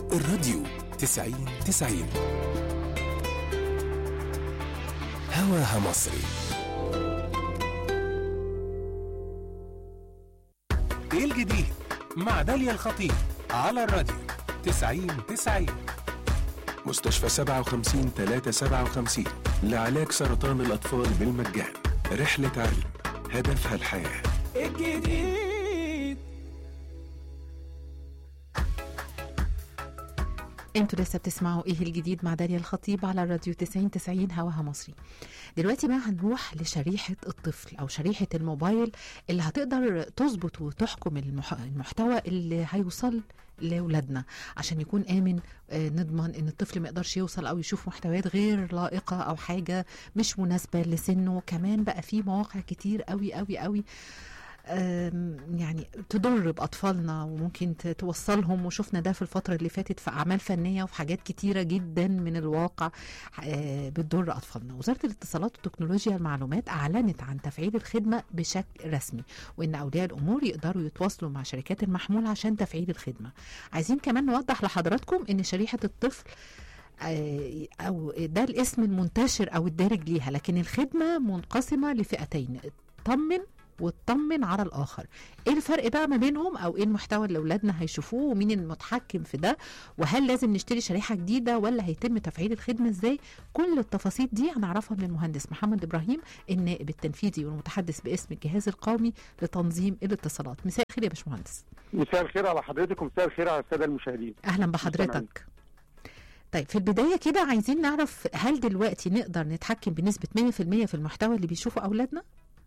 الراديو تسعين تسعين هواها مصري ايه الجديد مع داليا الخطيب على الراديو تسعين تسعين مستشفى سبعة وخمسين تلاتة سبعة وخمسين لعلاج سرطان الأطفال بالمجان رحلة علم هدفها الحياة الجديد انتوا لسه بتسمعوا ايه الجديد مع داليا الخطيب على الراديو 90 90 هواها مصري دلوقتي بقى هنروح لشريحة الطفل او شريحة الموبايل اللي هتقدر تظبط وتحكم المح... المحتوى اللي هيوصل لاولادنا عشان يكون امن آه، نضمن ان الطفل ما يقدرش يوصل او يشوف محتويات غير لائقه او حاجه مش مناسبه لسنه كمان بقى في مواقع كتير قوي قوي قوي آم، يعني تضر بأطفالنا وممكن ت- توصلهم وشفنا ده في الفترة اللي فاتت في أعمال فنية وفي حاجات كتيرة جدا من الواقع آه، بتضر أطفالنا وزارة الاتصالات وتكنولوجيا المعلومات أعلنت عن تفعيل الخدمة بشكل رسمي وإن أولياء الأمور يقدروا يتواصلوا مع شركات المحمول عشان تفعيل الخدمة عايزين كمان نوضح لحضراتكم إن شريحة الطفل آه، او ده الاسم المنتشر او الدارج ليها لكن الخدمه منقسمه لفئتين اطمن واطمن على الاخر ايه الفرق بقى ما بينهم او ايه المحتوى اللي اولادنا هيشوفوه ومين المتحكم في ده وهل لازم نشتري شريحه جديده ولا هيتم تفعيل الخدمه ازاي كل التفاصيل دي هنعرفها من المهندس محمد ابراهيم النائب التنفيذي والمتحدث باسم الجهاز القومي لتنظيم الاتصالات مساء الخير يا باشمهندس مساء الخير على حضرتك ومساء الخير على الساده المشاهدين اهلا بحضرتك طيب في البدايه كده عايزين نعرف هل دلوقتي نقدر نتحكم بنسبه 100% في المحتوى اللي بيشوفه اولادنا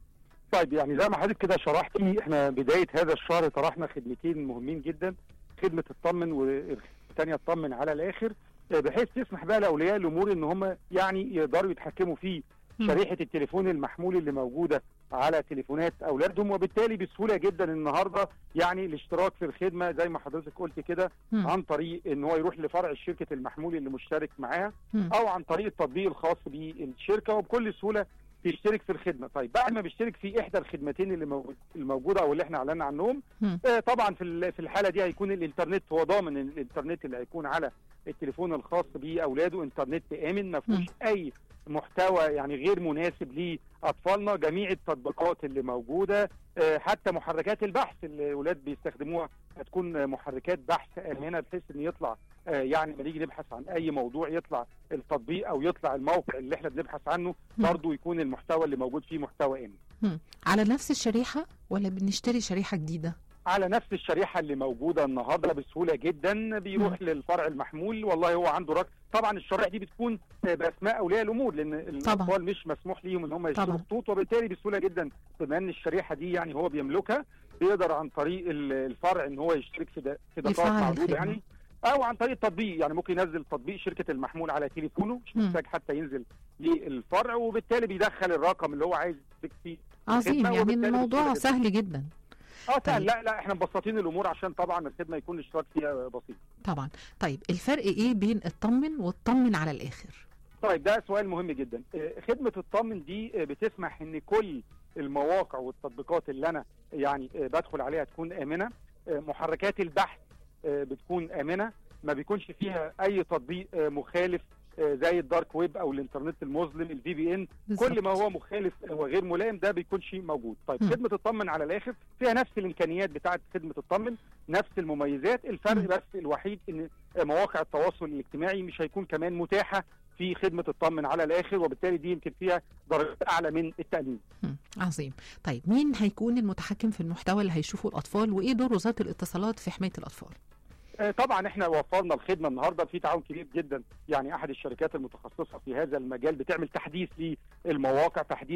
طيب يعني زي ما حضرتك كده شرحتي احنا بدايه هذا الشهر طرحنا خدمتين مهمين جدا خدمه الطمن والثانيه اطمن على الاخر آه، بحيث تسمح بقى لاولياء الامور ان هم يعني يقدروا يتحكموا في مم. شريحه التليفون المحمول اللي موجوده على تليفونات اولادهم وبالتالي بسهوله جدا النهارده يعني الاشتراك في الخدمه زي ما حضرتك قلت كده مم. عن طريق ان هو يروح لفرع شركه المحمول اللي مشترك معاها مم. او عن طريق التطبيق الخاص بالشركه وبكل سهوله بيشترك في الخدمه طيب بعد ما بيشترك في احدى الخدمتين اللي موجود- الموجوده او اللي احنا اعلنا عنهم مم. آه طبعا في ال- في الحاله دي هيكون الانترنت هو ضامن إن الانترنت اللي هيكون على التليفون الخاص باولاده انترنت امن ما فيهوش اي محتوى يعني غير مناسب لاطفالنا جميع التطبيقات اللي موجوده آه، حتى محركات البحث اللي الاولاد بيستخدموها هتكون آه، محركات بحث امنه بحيث ان يطلع آه، يعني لما نيجي نبحث عن اي موضوع يطلع التطبيق او يطلع الموقع اللي احنا بنبحث عنه مم. برضه يكون المحتوى اللي موجود فيه محتوى امن مم. على نفس الشريحه ولا بنشتري شريحه جديده على نفس الشريحه اللي موجوده النهارده بسهوله جدا بيروح للفرع المحمول والله هو عنده رقم طبعا الشرائح دي بتكون باسماء اولياء الامور لان الاطفال مش مسموح ليهم ان هم يشتروا طبعا. خطوط وبالتالي بسهوله جدا بما ان الشريحه دي يعني هو بيملكها بيقدر عن طريق ال- الفرع ان هو يشترك في دا- في دقائق يفعل معدوده الخدمة. يعني او عن طريق التطبيق يعني ممكن ينزل تطبيق شركه المحمول على تليفونه مش مم. محتاج حتى ينزل للفرع وبالتالي بيدخل الرقم اللي هو عايز يشترك فيه عظيم الخدمة يعني وبالتالي الموضوع بسهولة جداً. سهل جدا اه طيب. سهل لا لا احنا مبسطين الامور عشان طبعا الخدمه يكون الاشتراك فيها بسيط طبعا طيب الفرق ايه بين اطمن واطمن على الاخر طيب ده سؤال مهم جدا آه، خدمه الطمن دي آه، بتسمح ان كل المواقع والتطبيقات اللي انا يعني آه، بدخل عليها تكون امنه آه، محركات البحث آه، بتكون امنه ما بيكونش فيها اي تطبيق آه، مخالف آه، زي الدارك ويب او الانترنت المظلم الفي بي ان كل ما هو مخالف وغير ملائم ده بيكونش موجود طيب مم. خدمه الطمن على الاخر فيها نفس الامكانيات بتاعه خدمه الطمن نفس المميزات الفرق مم. بس الوحيد ان مواقع التواصل الاجتماعي مش هيكون كمان متاحه في خدمه الطمن على الاخر وبالتالي دي يمكن فيها درجات اعلى من التامين مم. عظيم طيب مين هيكون المتحكم في المحتوى اللي هيشوفه الاطفال وايه دور وزاره الاتصالات في حمايه الاطفال آه، طبعا احنا وفرنا الخدمه النهارده في تعاون كبير جدا يعني احد الشركات المتخصصه في هذا المجال بتعمل تحديث للمواقع تحديث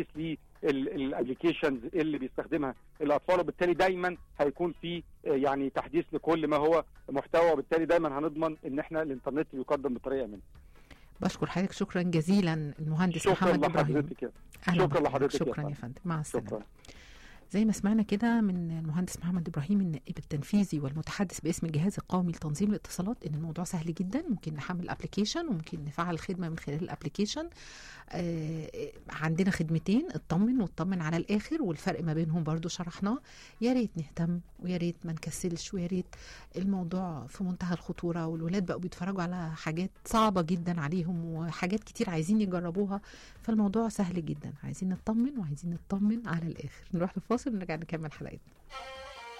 للابلكيشنز اللي بيستخدمها الاطفال وبالتالي دايما هيكون في آه، يعني تحديث لكل ما هو محتوى وبالتالي دايما هنضمن ان احنا الانترنت بيقدم بطريقه امنه بشكر حضرتك شكرا جزيلا المهندس شكرا محمد ابراهيم لحضرتك يا أهلاً شكرا بحضرتك. لحضرتك يا شكرا يا فندم. فندم مع السلامه شكرا زي ما سمعنا كده من المهندس محمد ابراهيم النائب التنفيذي والمتحدث باسم الجهاز القومي لتنظيم الاتصالات ان الموضوع سهل جدا ممكن نحمل الابلكيشن وممكن نفعل الخدمه من خلال الابلكيشن آه عندنا خدمتين اطمن واطمن على الاخر والفرق ما بينهم برضو شرحناه يا ريت نهتم ويا ريت ما نكسلش ويا ريت الموضوع في منتهى الخطوره والولاد بقوا بيتفرجوا على حاجات صعبه جدا عليهم وحاجات كتير عايزين يجربوها فالموضوع سهل جدا عايزين نطمن وعايزين نطمن على الاخر نروح لفاصل ونرجع نكمل حلقتنا